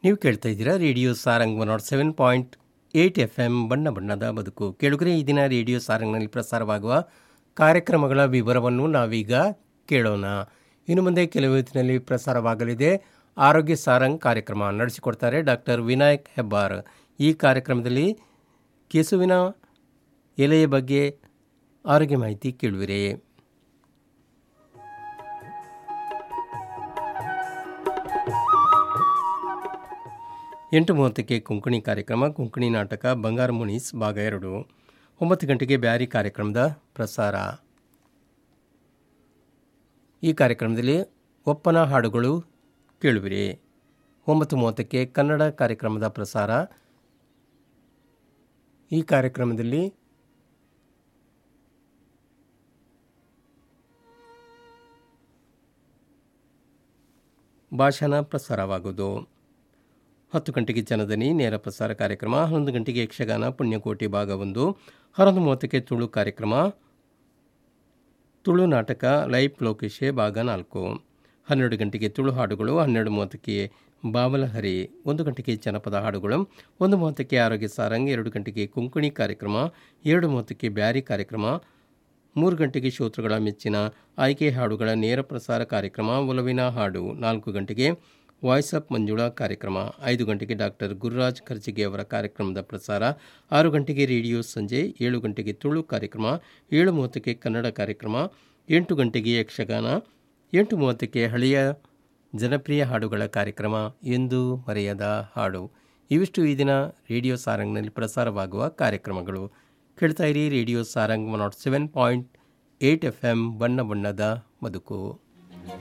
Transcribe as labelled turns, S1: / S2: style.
S1: ನೀವು ಕೇಳ್ತಾ ಇದ್ದೀರಾ radio Sarang one naught seven point eight F M ಬಣ್ಣ ಬಣ್ಣದ ಬದುಕು ಕೇಳುಗರೆ ಈ ದಿನ ರೇಡಿಯೋ ಸಾರಂಗ್ನಲ್ಲಿ ಪ್ರಸಾರವಾಗುವ ಕಾರ್ಯಕ್ರಮಗಳ ವಿವರವನ್ನು ನಾವೀಗ ಕೇಳೋಣ ಇನ್ನು ಮುಂದೆ ಕೆಲವು ಹೊತ್ತಿನಲ್ಲಿ ಪ್ರಸಾರವಾಗಲಿದೆ ಆರೋಗ್ಯ ಸಾರಂಗ್ ಕಾರ್ಯಕ್ರಮ ನಡೆಸಿಕೊಡ್ತಾರೆ ಡಾಕ್ಟರ್ ವಿನಾಯಕ್ ಹೆಬ್ಬಾರ್ ಈ ಕಾರ್ಯಕ್ರಮದಲ್ಲಿ ಕೆಸುವಿನ ಎಲೆಯ ಬಗ್ಗೆ ಆರೋಗ್ಯ ಮಾಹಿತಿ ಕೇಳುವಿರಿ ಎಂಟು ಮೂವತ್ತಕ್ಕೆ ಕೊಂಕಣಿ ಕಾರ್ಯಕ್ರಮ ಕೊಂಕಣಿ ನಾಟಕ ಬಂಗಾರ ಮುನೀಸ್ ಭಾಗ ಎರಡು ಒಂಬತ್ತು ಗಂಟೆಗೆ ಬ್ಯಾರಿ ಕಾರ್ಯಕ್ರಮದ ಪ್ರಸಾರ ಈ ಕಾರ್ಯಕ್ರಮದಲ್ಲಿ ಒಪ್ಪನ ಹಾಡುಗಳು ಕೇಳುವಿರಿ ಒಂಬತ್ತು ಮೂವತ್ತಕ್ಕೆ ಕನ್ನಡ ಕಾರ್ಯಕ್ರಮದ ಪ್ರಸಾರ ಈ ಕಾರ್ಯಕ್ರಮದಲ್ಲಿ ಭಾಷಣ ಪ್ರಸಾರವಾಗುವುದು ಹತ್ತು ಗಂಟೆಗೆ ಜನದನಿ ನೇರ ಪ್ರಸಾರ ಕಾರ್ಯಕ್ರಮ ಹನ್ನೊಂದು ಗಂಟೆಗೆ ಯಕ್ಷಗಾನ ಪುಣ್ಯಕೋಟಿ ಭಾಗ ಒಂದು ಹನ್ನೊಂದು ಮೂವತ್ತಕ್ಕೆ ತುಳು ಕಾರ್ಯಕ್ರಮ ತುಳು ನಾಟಕ ಲೈಫ್ ಲೋಕೇಶೆ ಭಾಗ ನಾಲ್ಕು ಹನ್ನೆರಡು ಗಂಟೆಗೆ ತುಳು ಹಾಡುಗಳು ಹನ್ನೆರಡು ಮೂವತ್ತಕ್ಕೆ ಬಾವಲಹರಿ ಒಂದು ಗಂಟೆಗೆ ಜನಪದ ಹಾಡುಗಳು ಒಂದು ಮೂವತ್ತಕ್ಕೆ ಆರೋಗ್ಯ ಸಾರಂಗ್ ಎರಡು ಗಂಟೆಗೆ ಕೊಂಕಣಿ ಕಾರ್ಯಕ್ರಮ ಎರಡು ಮೂವತ್ತಕ್ಕೆ ಬ್ಯಾರಿ ಕಾರ್ಯಕ್ರಮ ಮೂರು ಗಂಟೆಗೆ ಶ್ರೋತೃಗಳ ಮೆಚ್ಚಿನ ಆಯ್ಕೆ ಹಾಡುಗಳ ನೇರ ಪ್ರಸಾರ ಕಾರ್ಯಕ್ರಮ ಒಲವಿನ ಹಾಡು ನಾಲ್ಕು ಗಂಟೆಗೆ ವಾಯ್ಸ್ ಅಪ್ ಮಂಜುಳಾ ಕಾರ್ಯಕ್ರಮ ಐದು ಗಂಟೆಗೆ ಡಾಕ್ಟರ್ ಗುರುರಾಜ್ ಖರ್ಜಿಗೆ ಅವರ ಕಾರ್ಯಕ್ರಮದ ಪ್ರಸಾರ ಆರು ಗಂಟೆಗೆ ರೇಡಿಯೋ ಸಂಜೆ ಏಳು ಗಂಟೆಗೆ ತುಳು ಕಾರ್ಯಕ್ರಮ ಏಳು ಮೂವತ್ತಕ್ಕೆ ಕನ್ನಡ ಕಾರ್ಯಕ್ರಮ ಎಂಟು ಗಂಟೆಗೆ ಯಕ್ಷಗಾನ ಎಂಟು ಮೂವತ್ತಕ್ಕೆ ಹಳೆಯ ಜನಪ್ರಿಯ ಹಾಡುಗಳ ಕಾರ್ಯಕ್ರಮ ಎಂದು ಮರೆಯದ ಹಾಡು ಇವಿಷ್ಟು ಈ ದಿನ ರೇಡಿಯೋ ಸಾರಂಗ್ನಲ್ಲಿ ಪ್ರಸಾರವಾಗುವ ಕಾರ್ಯಕ್ರಮಗಳು ಕೇಳ್ತಾ ಇರಿ radio Sarang one naught seven point eight F M ಬಣ್ಣ ಬಣ್ಣದ ಬದುಕು